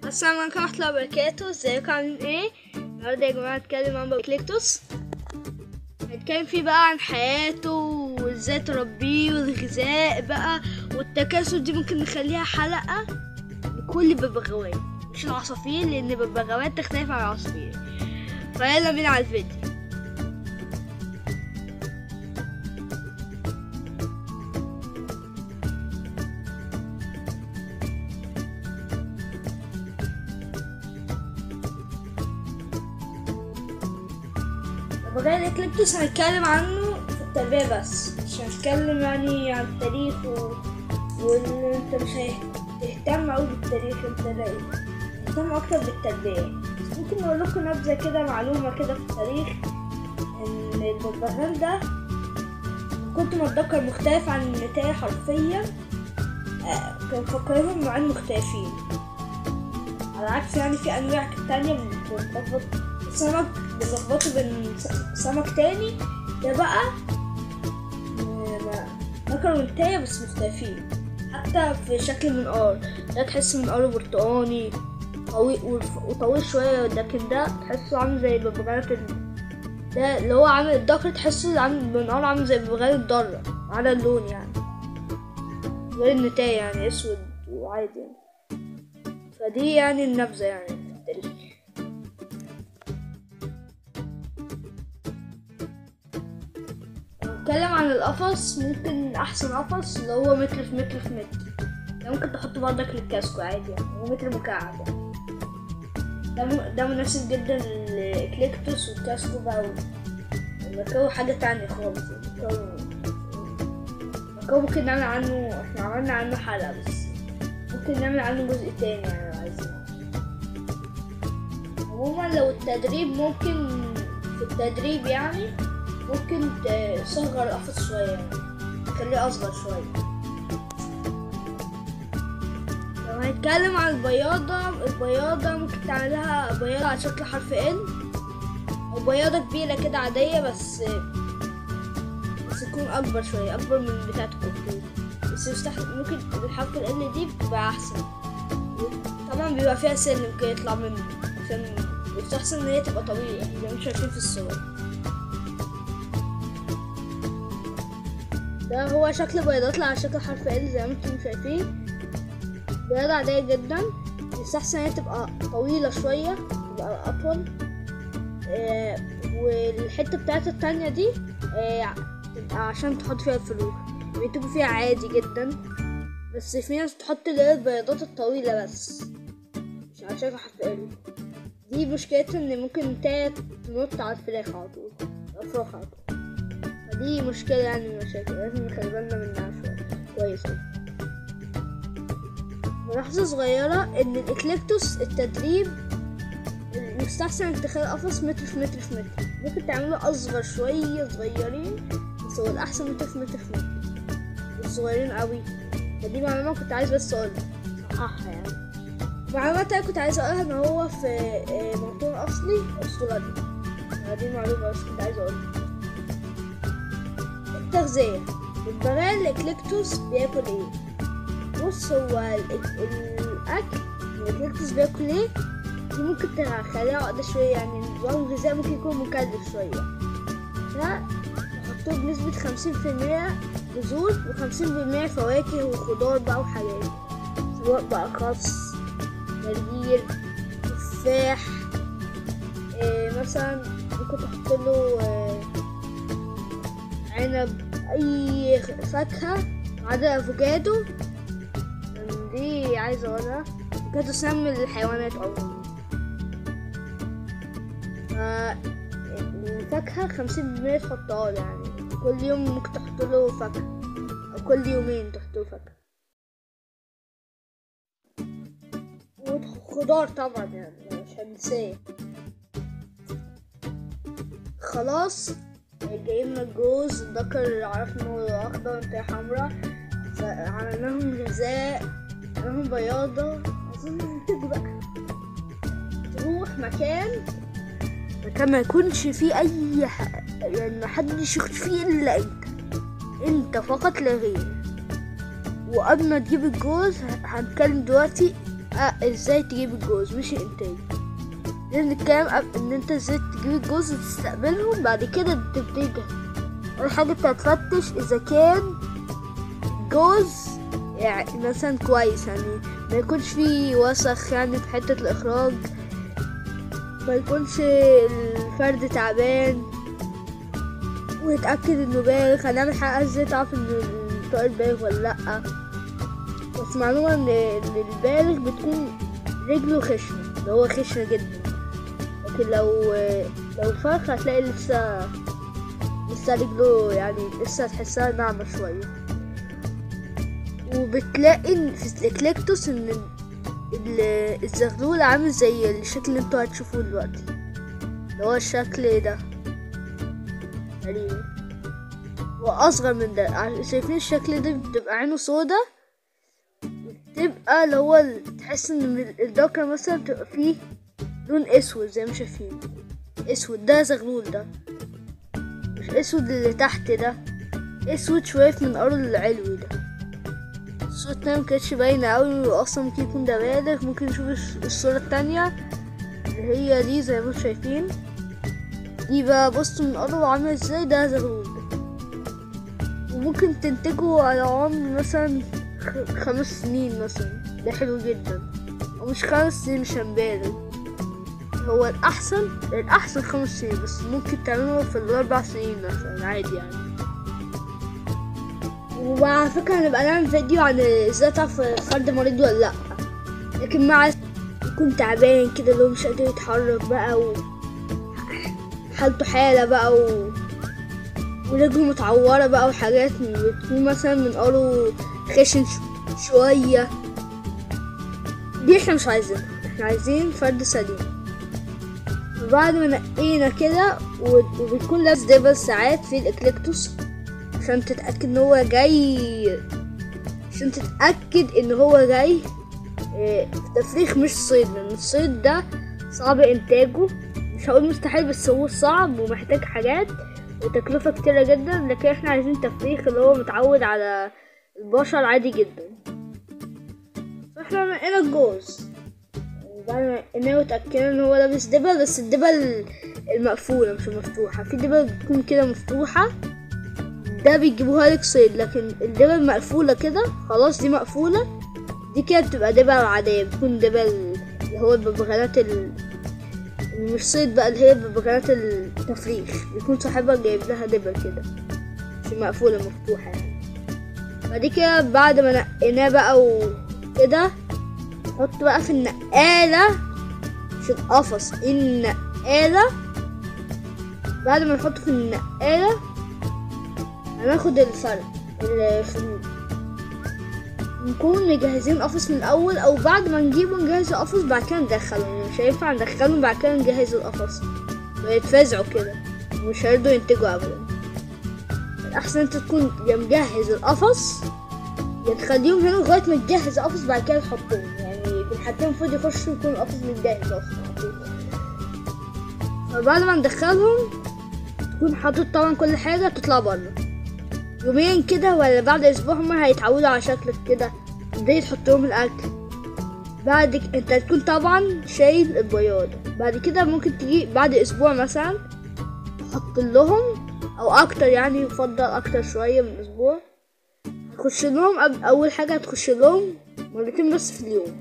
السلام عليكم ورحمة الله وبركاته ازيكم عاملين ايه؟ النهاردة يا جماعة هنتكلم عن بابيكليكتوس هنتكلم فيه بقى عن حياته وازاي تربيه والغذاء بقى والتكاثر دي ممكن نخليها حلقة لكل ببغاوات مش العصافير لأن الببغاوات تختلف عن العصافير فيلا بينا على الفيديو بغير الاكليبتوس هنتكلم عنه في التربية بس مش هنتكلم يعني عن التاريخ و... وان انت مش هتهتم اوي بالتاريخ انت لا تهتم اكتر بالتربية بس ممكن نقول لكم نبذة كده معلومة كده في التاريخ ان الببغان ده كنت ما اتذكر مختلف عن النتاية حرفيا آه، كان فكرهم نوعين مختلفين على عكس يعني في انواع تانية بتلخبط سمك بيلخبطوا بين س- سمك تاني ده بقى ذكر والتاية بس مختلفين حتى في شكل المنقار ده تحس منقاره برتقاني طويل وف- وطويل شوية لكن ده تحسه عامل زي الببغاءات ال- ده اللي هو عامل الذكر تحسه عامل منقار عامل زي ببغاء الضرة على اللون يعني غير النتاية يعني اسود وعادي يعني فدي يعني النبذة يعني في التاريخ نتكلم عن القفص ممكن احسن قفص اللي هو متر في متر في متر ده ممكن تحطه برضك للكاسكو عادي يعني هو متر مكعب يعني ده م... ده مناسب جدا للإكليكتوس والكاسكو بقى والمكاو حاجة تانية خالص المكاو المكاو ممكن نعمل عنه احنا عملنا عنه حلقة بس ممكن نعمل عنه جزء تاني يعني لو عايزين عموما لو التدريب ممكن في التدريب يعني ممكن تصغر القفص شوية يعني تخليه أصغر شوية لو هنتكلم عن البياضة البياضة ممكن تعملها بياضة على شكل حرف ال أو بياضة كبيرة كده عادية بس بس تكون أكبر شوية أكبر من بتاعة الكتكوت بس يستحسن ممكن بالحرف ال دي بتبقى أحسن طبعا بيبقى فيها سلم كده يطلع منه عشان يستحسن إن هي تبقى طويلة زي ما انتم شايفين في الصور ده هو شكل بيضات على شكل حرف ال زي ما انتم شايفين بيضة عادية جدا يستحسن هي تبقى طويلة شوية تبقى أطول آه والحتة بتاعت التانية دي آه تبقى عشان تحط فيها الفلوس بيكتبوا فيها عادي جدا بس في ناس بتحط اللي هي البيضات الطويلة بس مش على شكل حرف ال دي مشكلتها ان ممكن تاية تنط على الفراخ على طول الأفراخ على طول دي مشكلة يعني من المشاكل لازم نخلي بالنا منها شوية كويس أوي. ملاحظة صغيرة إن الإكليبتوس التدريب يستحسن اتخاذ قفص متر في متر في متر ممكن تعمله أصغر شوية صغيرين بس هو الأحسن متر في متر في متر مش صغيرين أوي فدي معلومة كنت عايز بس أقولها صححها يعني معلومة تانية كنت عايز أقولها إن هو في آه، موطن أصلي أستراليا دي معلومة بس كنت عايز أقولها التغذية البغال الإكليكتوس بياكل ايه؟ بص هو الإك- الأكل الإكليكتوس بياكل ايه؟ دي ممكن تخليها عقدة شوية يعني نظام الغذاء ممكن يكون مكلف شوية ده نحطه بنسبة خمسين في المية بذور وخمسين في المية فواكه وخضار بقى وحاجات سواء بقى خس جرجير تفاح إيه مثلا ممكن تحط له إيه عنب اي فاكهة ما عدا الافوكادو دي عايزة اقولها افوكادو سم الحيوانات عموما ف- الفاكهة خمسين بالمية تحطها له يعني كل يوم ممكن تحط له فاكهة او كل يومين تحط له فاكهة وخضار طبعا يعني مش هنساه خلاص جايبنا الجوز الذكر عرفنا انه اخضر انت حمرا فعملناهم غذاء عملناهم بياضة اظن ننتج بقى تروح مكان مكان ما يكونش فيه اي ح... يعني محدش يخش فيه الا انت انت فقط لا غير وقبل ما تجيب الجوز ه- هنتكلم دلوقتي يبقى ازاي تجيب الجوز مش الانتاج لازم نتكلم قبل ان انت ازاي تجيب الجوز وتستقبلهم بعد كده تبتدي اول حاجة انت هتفتش اذا كان جوز يعني مثلا كويس يعني ما يكونش فيه وسخ يعني في حتة الاخراج ما يكونش الفرد تعبان ونتأكد انه بالغ هنعمل حلقة ازاي تعرف ان الطائر بالغ ولا لأ بس معلومة ان إن البالغ بتكون رجله خشنة اللي هو خشنة جدا لكن لو لو فرخ هتلاقي لسه لسه رجله يعني لسه هتحسها ناعمة شوية وبتلاقي إن في الإكليكتوس ان ال- الزغلول عامل زي الشكل اللي انتوا هتشوفوه دلوقتي اللي هو الشكل ده تقريبا واصغر من ده ع- شايفين الشكل ده بتبقى عينه سودا بتبقى اللي هو ال- تحس ان من الذكر مثلا بتبقى فيه لون اسود زي ما شايفين اسود ده زغلول ده مش اسود اللي تحت ده اسود شوية من الارض العلوي ده الصورة التانية مكانتش باينة اوي واصلا ممكن يكون ده بالغ ممكن نشوف الص- الصورة التانية اللي هي دي زي ما انتم شايفين دي بقى بصوا من الارض عاملة ازاي ده زغلول ده وممكن تنتجه على عمر مثلا خ- خمس سنين مثلا ده حلو جدا او مش خمس سنين مش هنبالغ هو الأحسن الأحسن خمس سنين بس ممكن تعمله في الأربع سنين مثلا عادي يعني وعلى فكرة هنبقى نعمل فيديو عن ازاي تعرف فرد مريض ولا لأ لكن مع يكون تعبان كده اللي هو مش قادر يتحرك بقى و حالته حالة بقى و ورجله متعورة بقى وحاجات بتكون مثلا من قاله خشن ش- شوية دي احنا مش عايزينها احنا عايزين فرد سليم وبعد ما نقينا كده و- وبيكون لابس دبل ساعات في الاكليكتوس عشان تتأكد ان هو جاي عشان تتأكد ان هو جاي اه، تفريخ مش صيد لان الصيد ده صعب انتاجه مش هقول مستحيل بس هو صعب ومحتاج حاجات وتكلفة كتيرة جدا لكن احنا عايزين تفريخ اللي هو متعود على البشر عادي جدا فاحنا نقينا الجوز وبعد ما نقيناه وتأكدنا ان هو لابس دبل بس الدبل المقفولة مش المفتوحة في دبل بتكون كده مفتوحة ده بيجيبوها لك صيد لكن الدبل مقفولة كده خلاص دي مقفولة دي كده بتبقى دبل عادية بتكون دبل اللي هو الببغانات ال... اللي مش صيد بقى اللي هي ببغانات التفريخ بيكون صاحبها جايب لها دبل كده مش مقفولة مفتوحة يعني بعد كده بعد ما نقيناه بقى وكده نحط بقى في النقالة مش القفص النقالة بعد ما نحطه في النقالة هناخد الفرق الخليط نكون مجهزين قفص من الاول او بعد ما نجيبه نجهز القفص بعد كده ندخله يعني مش هينفع ندخلهم بعد كده نجهز القفص ويتفزعوا كده مش هيرضوا ينتجوا ابدا الاحسن انت تكون يا مجهز القفص يا تخليهم هنا لغايه ما تجهز القفص بعد كده تحطهم يعني في الحالتين المفروض يخشوا يكون القفص متجهز اصلا على طول. فبعد ما ندخلهم تكون حاطط طبعا كل حاجه تطلع بره يومين كده ولا بعد اسبوع هما هيتعودوا على شكلك كده تبتدي تحط لهم الاكل بعد ك... انت تكون طبعا شايل البياض بعد كده ممكن تجي بعد اسبوع مثلا تحط لهم او اكتر يعني يفضل اكتر شويه من اسبوع هتخش لهم أب... اول حاجه هتخش لهم مرتين بس في اليوم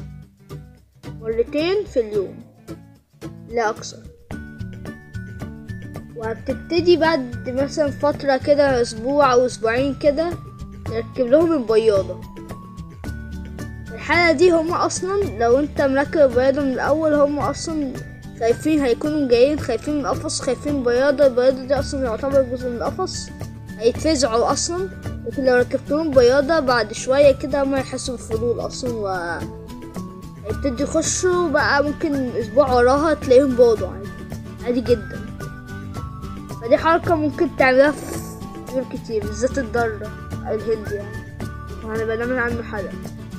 مرتين في اليوم لا اكثر وهتبتدي بعد مثلا فترة كده أسبوع أو أسبوعين كده تركب لهم البياضة في الحالة دي هما أصلا لو أنت مركب البياضة من الأول هما أصلا خايفين هيكونوا جايين خايفين من القفص خايفين من البياضة البياضة دي أصلا يعتبر جزء من القفص هيتفزعوا أصلا لكن لو ركبت لهم بياضة بعد شوية كده هما يحسوا بالفضول أصلا و هيبتدوا يخشوا بقى ممكن أسبوع وراها تلاقيهم باضوا عادي عادي جدا فدي حركة ممكن تعملها في طيور كتير بالذات الضرة الهندي يعني وهنبقى نعمل عنه حلقة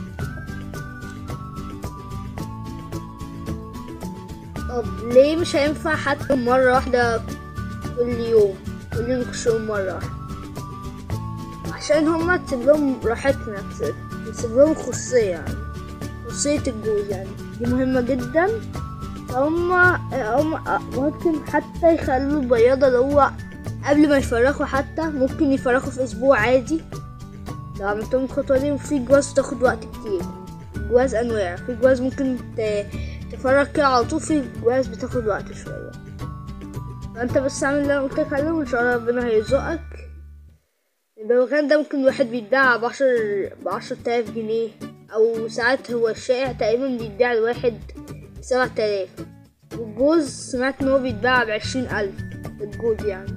طب ليه مش هينفع حتى مرة واحدة كل يوم كل يوم يخشوا مرة واحدة عشان هما تسيب لهم راحتنا تسيب لهم خصوصية يعني خصوصية الجوز يعني دي مهمة جدا فهم هم ممكن حتى يخلوا البياضة اللي هو قبل ما يفرخوا حتى ممكن يفرخوا في أسبوع عادي لو عملتهم الخطوة دي وفي جواز تاخد وقت كتير جواز أنواع في جواز ممكن ت- تفرخ كده على طول في جواز بتاخد وقت شوية فأنت بس اعمل اللي أنا قلتلك عليه وإن شاء الله ربنا هيرزقك البغبغان ده ممكن الواحد بيتباع بعشر بعشرة آلاف جنيه أو ساعات هو الشائع تقريبا بيتباع الواحد بسبعة آلاف والجوز سمعت إن هو بيتباع بعشرين ألف الجوز يعني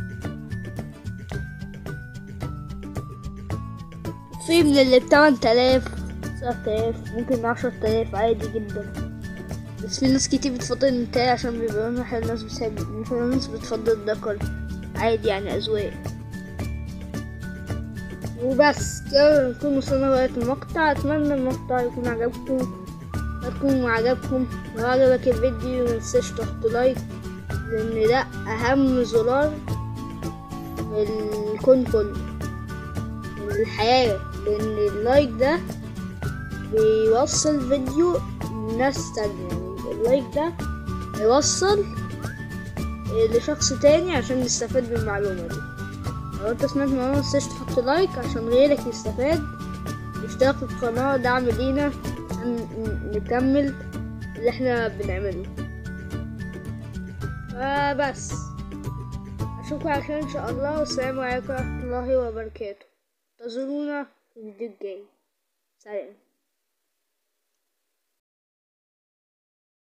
في من اللي بتمن تلاف تسعة آلاف ممكن عشرة آلاف عادي جدا بس في ناس كتير بتفضل النتاية عشان بيبقى لونها حلو الناس بتحب في ناس بتفضل الذكر عادي يعني أذواق وبس كده نكون وصلنا لغاية المقطع أتمنى المقطع يكون عجبكم يكون عجبكم لو عجبك الفيديو متنساش تحط لايك لأن ده أهم زرار في الكون كله في الحياة لأن اللايك ده بيوصل فيديو لناس تانية يعني اللايك ده بيوصل لشخص تاني عشان يستفاد من المعلومة دي لو انت سمعت المعلومة متنساش تحط لايك عشان غيرك يستفاد اشترك في القناة دعم لينا عشان ن- نكمل اللي احنا بنعمله فبس اشوفكم على خير ان شاء الله والسلام عليكم ورحمة الله وبركاته انتظرونا في الفيديو الجاي سلام